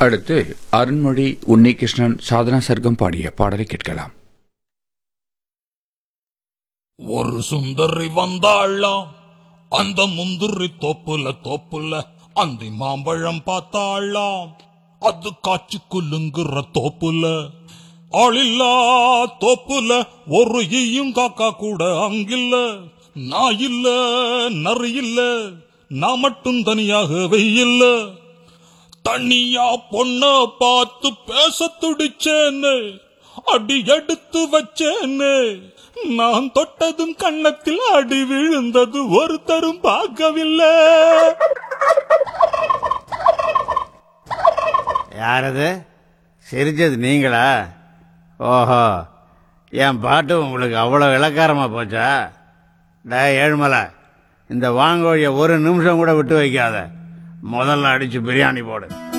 அடுத்து அருண்மொழி உன்னிகிருஷ்ணன் சாதனா சர்க்கம் பாடிய பாடலை கேட்கலாம் ஒரு சுந்தரி வந்தாளாம் அந்த முந்திரி தோப்புல தோப்புல அந்த மாம்பழம் பார்த்தாளாம் அது காய்ச்சி குலுங்குற தோப்புல ஆளில்லா தோப்புல ஒரு ஈயும் காக்கா கூட அங்கில்ல நான் இல்ல நரி இல்ல நான் மட்டும் தனியாக வெயில்ல தனியா பொண்ண பார்த்து பேச துடிச்சேன்னு அடி எடுத்து வச்சேன்னு நான் தொட்டதும் கன்னத்தில் அடி விழுந்தது ஒருத்தரும் பார்க்கவில்லை யாரது சிரிச்சது நீங்களா ஓஹோ என் பாட்டு உங்களுக்கு அவ்வளோ இலக்காரமா போச்சா டே ஏழுமலை இந்த வாங்கோழிய ஒரு நிமிஷம் கூட விட்டு வைக்காத முதல்ல அடிச்சு பிரியாணி போடு